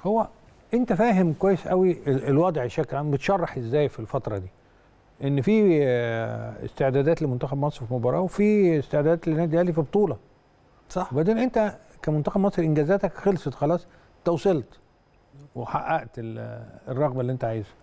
هو انت فاهم كويس قوي ال- الوضع شكل عام بتشرح ازاي في الفتره دي ان في آه، استعدادات لمنتخب مصر في مباراه وفي استعدادات للنادي الاهلي في بطوله صح وبعدين انت كمنتخب مصر انجازاتك خلصت خلاص انت وصلت وحققت ال- الرغبه اللي انت عايزها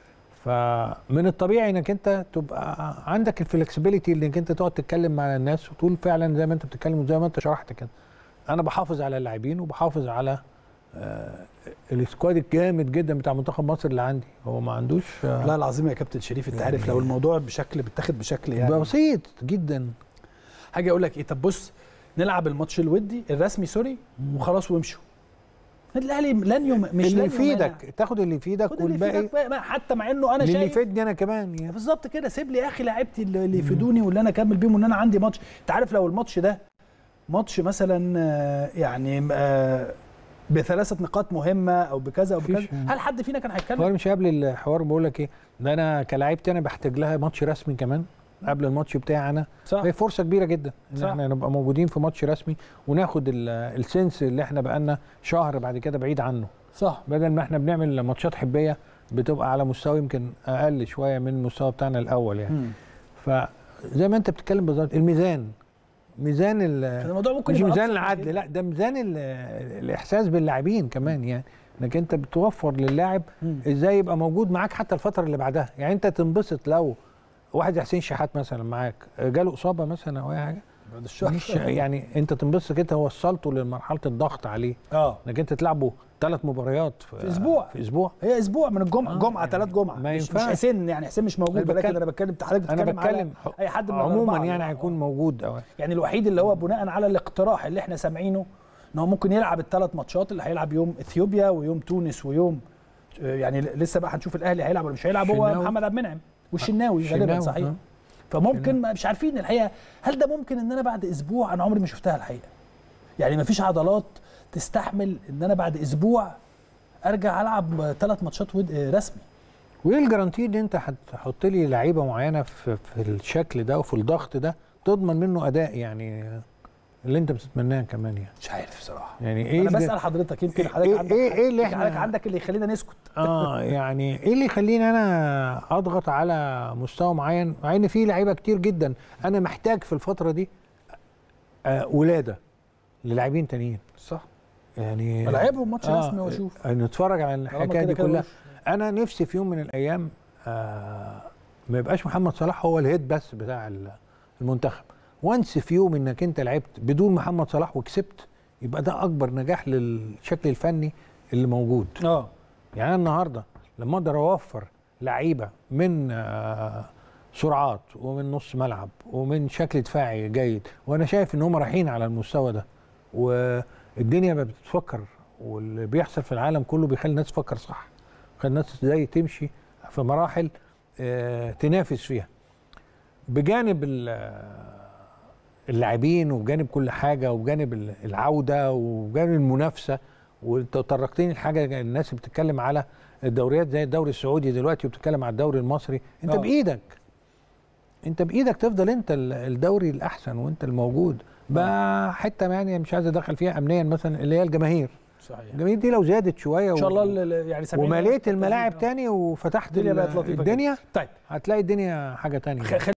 فمن الطبيعي انك انت تبقى عندك الفلكسبيليتي انك انت تقعد تتكلم مع الناس وتقول فعلا زي ما انت بتتكلم وزي ما انت شرحت كده انا بحافظ على اللاعبين وبحافظ على آه، السكواد الجامد جدا بتاع منتخب مصر اللي عندي هو ما عندوش آه، لا العظيم يا كابتن شريف انت يعني- عارف لو الموضوع بشكل بيتاخد بشكل يعني بسيط جدا حاجه اقول لك ايه طب بص نلعب الماتش الودي الرسمي سوري وخلاص وامشوا النادي الاهلي لن يم... مش اللي لن يفيدك تاخد اللي يفيدك خد اللي والباقي يفيدك بقى- بقى حتى مع انه انا اللي شايف يفيدني انا كمان يعني. بالظبط كده سيب لي يا اخي لعيبتي اللي اللي يفيدوني واللي انا اكمل بيهم وان انا عندي ماتش انت عارف لو الماتش ده ماتش مثلا آه، يعني آه، بثلاثه نقاط مهمه او بكذا او بكذا مفيش. هل حد فينا كان هيتكلم الحوار مش قبل الحوار بقول لك ايه ده انا كلاعيبتي انا بحتاج لها ماتش رسمي كمان قبل الماتش بتاعي انا صح هي فرصه كبيره جدا ان صح. احنا نبقى موجودين في ماتش رسمي وناخد ال- السنس اللي احنا بقالنا شهر بعد كده بعيد عنه صح بدل ما احنا بنعمل ماتشات حبيه بتبقى على مستوى يمكن اقل شويه من المستوى بتاعنا الاول يعني مم. فزي ما انت بتتكلم بالظبط الميزان ميزان ال- الموضوع ممكن مش يبقى ميزان أبسط من العدل كده. لا ده ميزان ال- الاحساس باللاعبين كمان يعني انك انت بتوفر للاعب مم. ازاي يبقى موجود معاك حتى الفتره اللي بعدها يعني انت تنبسط لو واحد زي حسين شحات مثلا معاك جاله اصابه مثلا او اي حاجه بعد الشهر مش يعني انت تنبسط كده وصلته لمرحله الضغط عليه اه انك انت تلعبه ثلاث مباريات في أسبوع. في اسبوع هي اسبوع من الجمعه آه، جمعه يعني ثلاث جمعه ما مش, مش ينفعش. حسين يعني حسين مش موجود أنا ولكن بتكلم- انا بتكلم حضرتك انا بتتكلم على بتكلم اي حد من عموما الأربعة. يعني هيكون موجود أو يعني الوحيد اللي هو بناء على الاقتراح اللي احنا سامعينه ان هو ممكن يلعب الثلاث ماتشات اللي هيلعب يوم اثيوبيا ويوم تونس ويوم آه، يعني لسه بقى هنشوف الاهلي هيلعب ولا مش هيلعب هو الشناوي. محمد عبد المنعم والشناوي غالبا الشناوي، صحيح آه. فممكن ما- مش عارفين الحقيقه هل ده ممكن ان انا بعد اسبوع انا عمري ما شفتها الحقيقه يعني ما فيش عضلات تستحمل ان انا بعد اسبوع ارجع العب ثلاث ماتشات ود- آه، رسمي وايه الجرانتي ان انت هتحط لي لعيبه معينه في, في الشكل ده وفي الضغط ده تضمن منه اداء يعني اللي انت بتتمناه كمان يعني مش عارف بصراحه يعني ايه انا الج- بسال حضرتك يمكن إيه- حضرتك عندك إيه- إيه اللي يمكن إحنا- حضرتك عندك اللي يخلينا نسكت اه يعني ايه اللي يخليني انا اضغط على مستوى معين مع ان في لعيبه كتير جدا انا محتاج في الفتره دي آه ولاده للاعبين تانيين صح يعني العبهم ماتش رسمي واشوف نتفرج على طالما الحكايه كده دي كده كلها وش. انا نفسي في يوم من الايام آه ما يبقاش محمد صلاح هو الهيد بس بتاع ال- المنتخب وانس في يوم انك انت لعبت بدون محمد صلاح وكسبت يبقى ده اكبر نجاح للشكل الفني اللي موجود اه يعني انا النهارده لما اقدر اوفر لعيبه من آه سرعات ومن نص ملعب ومن شكل دفاعي جيد وانا شايف ان هم رايحين على المستوى ده والدنيا بقت بتفكر واللي بيحصل في العالم كله بيخلي الناس تفكر صح بيخلي الناس ازاي تمشي في مراحل آه تنافس فيها بجانب ال- آه، اللاعبين وبجانب كل حاجه وبجانب ال- العوده وبجانب المنافسه وانت طرقتني لحاجه الناس بتتكلم على الدوريات زي الدوري السعودي دلوقتي وبتتكلم على الدوري المصري انت آه. بايدك انت بايدك تفضل انت ال- الدوري الاحسن وانت الموجود بقى حته يعني مش عايز ادخل فيها امنيا مثلا اللي هي الجماهير صحيح الجماهير دي لو زادت شويه ان شاء الله ال- ال- يعني سامعين ومليت آه. الملاعب تاني وفتحت الدنيا ال- بقت لطيفه الدنيا جداً. طيب هتلاقي الدنيا حاجه تانية خ-